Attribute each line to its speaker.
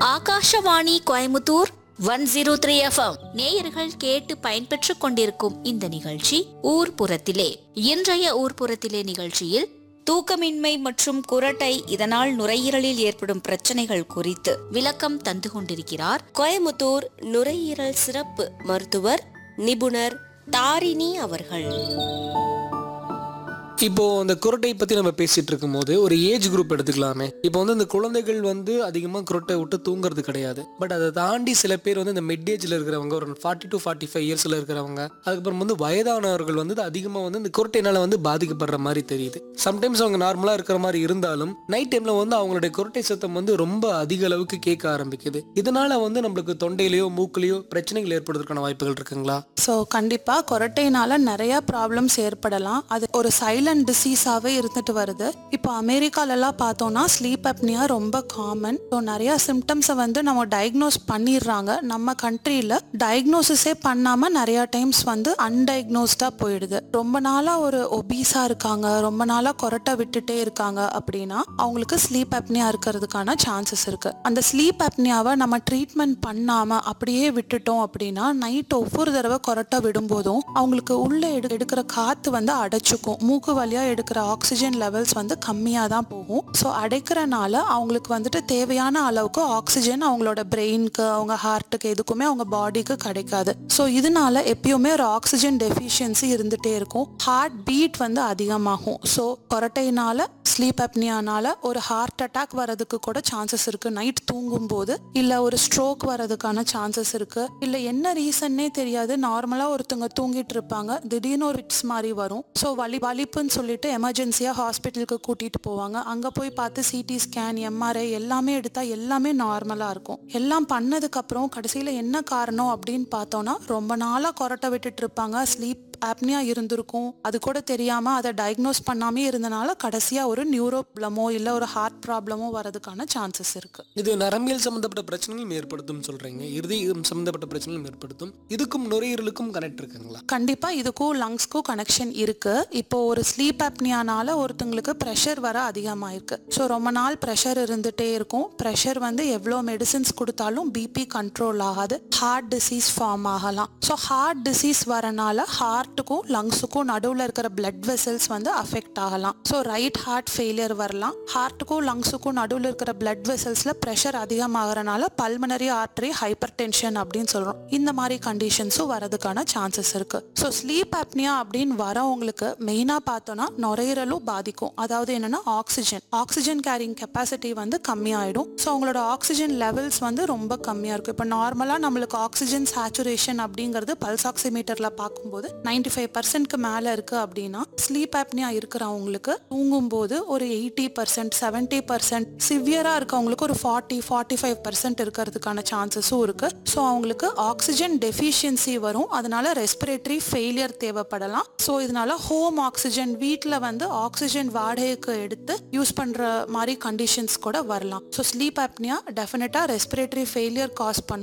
Speaker 1: Akashvani Coimbatore one zero three FM நேயர்கள் கேட்டு பயன்பெற்றுக் கொண்டிருக்கும் இந்த நிகழ்ச்சி ஊர்ப்புறத்திலே இன்றைய ஊர்ப்புறத்திலே நிகழ்ச்சியில் தூக்கமின்மை மற்றும் குரட்டை இதனால் நுரையீரலில் ஏற்படும் பிரச்சனைகள் குறித்து விளக்கம் தந்து கொண்டிருக்கிறார்
Speaker 2: கோயமுத்தூர் நுரையீரல் சிறப்பு மருத்துவர் நிபுணர் தாரிணி அவர்கள்
Speaker 3: இப்போ அந்த குரட்டை பத்தி நம்ம பேசிட்டு இருக்கும்போது ஒரு ஏஜ் குரூப் எடுத்துக்கலாமே இப்போ வந்து இந்த குழந்தைகள் வந்து அதிகமா குரட்டை விட்டு தூங்குறது கிடையாது பட் அதை தாண்டி சில பேர் வந்து இந்த மிட் ஏஜ்ல இருக்கிறவங்க ஒரு ஃபார்ட்டி டு ஃபார்ட்டி ஃபைவ் இயர்ஸ்ல இருக்கிறவங்க அதுக்கப்புறம் வந்து வயதானவர்கள் வந்து அதிகமா வந்து இந்த குரட்டைனால வந்து பாதிக்கப்படுற மாதிரி தெரியுது சம்டைம்ஸ் அவங்க நார்மலா இருக்கிற மாதிரி இருந்தாலும் நைட் டைம்ல வந்து அவங்களுடைய குரட்டை சத்தம் வந்து ரொம்ப அதிக அளவுக்கு கேட்க ஆரம்பிக்குது இதனால வந்து நம்மளுக்கு தொண்டையிலயோ மூக்குலயோ பிரச்சனைகள் ஏற்படுறதுக்கான வாய்ப்புகள் இருக்குங்களா
Speaker 4: ஸோ கண்டிப்பாக கொரட்டைனால நிறைய ப்ராப்ளம்ஸ் ஏற்படலாம் அது ஒரு சைலண்ட் டிசீஸாகவே இருந்துட்டு வருது இப்போ அமெரிக்காலலாம் பார்த்தோம்னா ஸ்லீப் அப்னியா ரொம்ப காமன் ஸோ நிறைய சிம்டம்ஸை வந்து நம்ம டயக்னோஸ் பண்ணிடுறாங்க நம்ம கண்ட்ரியில் டயக்னோசிஸே பண்ணாமல் நிறைய டைம்ஸ் வந்து அன்டயக்னோஸ்டாக போயிடுது ரொம்ப நாளாக ஒரு ஒபீஸாக இருக்காங்க ரொம்ப நாளாக கொரட்டை விட்டுட்டே இருக்காங்க அப்படின்னா அவங்களுக்கு ஸ்லீப் அப்னியா இருக்கிறதுக்கான சான்சஸ் இருக்கு அந்த ஸ்லீப் அப்னியாவை நம்ம ட்ரீட்மெண்ட் பண்ணாம அப்படியே விட்டுட்டோம் அப்படின்னா நைட் ஒவ்வொரு தடவை கொரட்டை விடும்போதும் அவங்களுக்கு உள்ள எடு எடுக்கிற காத்து வந்து அடைச்சுக்கும் மூக்கு வழியா எடுக்கிற ஆக்சிஜன் லெவல்ஸ் வந்து கம்மியாக தான் போகும் ஸோ அடைக்கிறனால அவங்களுக்கு வந்துட்டு தேவையான அளவுக்கு ஆக்சிஜன் அவங்களோட பிரெயினுக்கு அவங்க ஹார்ட்டுக்கு எதுக்குமே அவங்க பாடிக்கு கிடைக்காது ஸோ இதனால எப்பயுமே ஒரு ஆக்சிஜன் டெஃபிஷியன்சி இருந்துட்டே இருக்கும் ஹார்ட் பீட் வந்து அதிகமாகும் ஸோ கொரட்டைனால ஸ்லீப் அப்னியானால ஒரு ஹார்ட் அட்டாக் வரதுக்கு கூட சான்சஸ் இருக்கு நைட் தூங்கும் போது இல்ல ஒரு ஸ்ட்ரோக் வரதுக்கான சான்சஸ் இருக்கு இல்ல என்ன ரீசன்னே தெரியாது நார்மலா ஒருத்தவங்க தூங்கிட்டு இருப்பாங்க திடீர்னு ஒரு ஃபிட்ஸ் மாதிரி வரும் ஸோ வலி வலிப்புன்னு சொல்லிட்டு எமர்ஜென்சியா ஹாஸ்பிட்டலுக்கு கூட்டிட்டு போவாங்க அங்க போய் பார்த்து சிடி ஸ்கேன் எம்ஆர்ஐ எல்லாமே எடுத்தா எல்லாமே நார்மலா இருக்கும் எல்லாம் பண்ணதுக்கு அப்புறம் கடைசியில என்ன காரணம் அப்படின்னு பார்த்தோம்னா ரொம்ப நாளா கொரட்டை விட்டுட்டு இருப்பாங்க ஸ்லீப் ஆப்னியா இருந்திருக்கும் அது கூட தெரியாம அதை டயக்னோஸ் பண்ணாமே இருந்தனால கடைசியா ஒரு நியூரோ ப்ராப்ளமோ இல்ல ஒரு ஹார்ட் ப்ராப்ளமோ வரதுக்கான சான்சஸ் இருக்கு
Speaker 3: இது நரம்பியல் சம்பந்தப்பட்ட பிரச்சனைகளும் ஏற்படுத்தும் சொல்றீங்க இருதயம் சம்பந்தப்பட்ட பிரச்சனைகளும் ஏற்படுத்தும் இதுக்கும் நுரையீரலுக்கும் கனெக்ட் இருக்குங்களா
Speaker 4: கண்டிப்பா இதுக்கும் லங்ஸ்க்கும் கனெக்ஷன் இருக்கு இப்போ ஒரு ஸ்லீப் ஆப்னியானால ஒருத்தங்களுக்கு ப்ரெஷர் வர அதிகமாயிருக்கு ஸோ ரொம்ப நாள் ப்ரெஷர் இருந்துட்டே இருக்கும் ப்ரெஷர் வந்து எவ்வளோ மெடிசின்ஸ் கொடுத்தாலும் பிபி கண்ட்ரோல் ஆகாது ஹார்ட் டிசீஸ் ஃபார்ம் ஆகலாம் ஸோ ஹார்ட் டிசீஸ் வரனால ஹார்ட்டுக்கும் லங்ஸுக்கும் நடுவில் இருக்கிற பிளட் வெசல்ஸ் வந்து அஃபெக்ட் ஆகலாம் ஸோ ரைட் ஹார்ட் ஃபெயிலியர் வரலாம் ஹார்ட்டுக்கும் லங்ஸுக்கும் நடுவில் இருக்கிற பிளட் வெசல்ஸ்ல ப்ரெஷர் அதிகமாகறனால பல்மனரி ஆர்டரி ஹைப்பர் டென்ஷன் அப்படின்னு சொல்றோம் இந்த மாதிரி கண்டிஷன்ஸும் வரதுக்கான சான்சஸ் இருக்கு ஸோ ஸ்லீப் அப்னியா அப்படின்னு வரவங்களுக்கு மெயினாக பார்த்தோன்னா நுரையீரலும் பாதிக்கும் அதாவது என்னன்னா ஆக்சிஜன் ஆக்சிஜன் கேரிங் கெப்பாசிட்டி வந்து கம்மியாயிடும் ஸோ அவங்களோட ஆக்சிஜன் லெவல்ஸ் வந்து ரொம்ப கம்மியாக இருக்கும் இப்போ நார்மலாக நம்மளுக்கு ஆக்சிஜன் சேச்சுரேஷன் அப்படிங்கிறது பல்ஸ் ஆக்சிமீட்டரில் பார்க்கும்போது நைன்டி ஃபைவ் பர்சன்ட்க்கு மேலே இருக்கு அப்படின்னா ஸ்லீப் ஆப்னியா இருக்கிறவங்களுக்கு தூங்கும்போது ஒரு எயிட்டி பர்சன்ட் செவன்ட்டி பர்சன்ட் சிவியராக இருக்கவங்களுக்கு ஒரு ஃபார்ட்டி ஃபார்ட்டி ஃபைவ் பர்சன்ட் இருக்கிறதுக்கான சான்சஸும் இருக்கு ஸோ அவங்களுக்கு ஆக்சிஜன் டெஃபிஷியன்சி வரும் அதனால ரெஸ்பிரேட்டரி ஃபெயிலியர் தேவைப்படலாம் ஸோ இதனால ஹோம் ஆக்சிஜன் வீட்டில் வந்து ஆக்சிஜன் வாடகைக்கு எடுத்து யூஸ் பண்ணுற மாதிரி கண்டிஷன்ஸ் கூட வரலாம் ஸோ ஸ்லீப் ஆப்னியா டெஃபினட்டாக ரெஸ்பிரேட்டரி ஃபெயிலியர் காஸ் பண்ணும்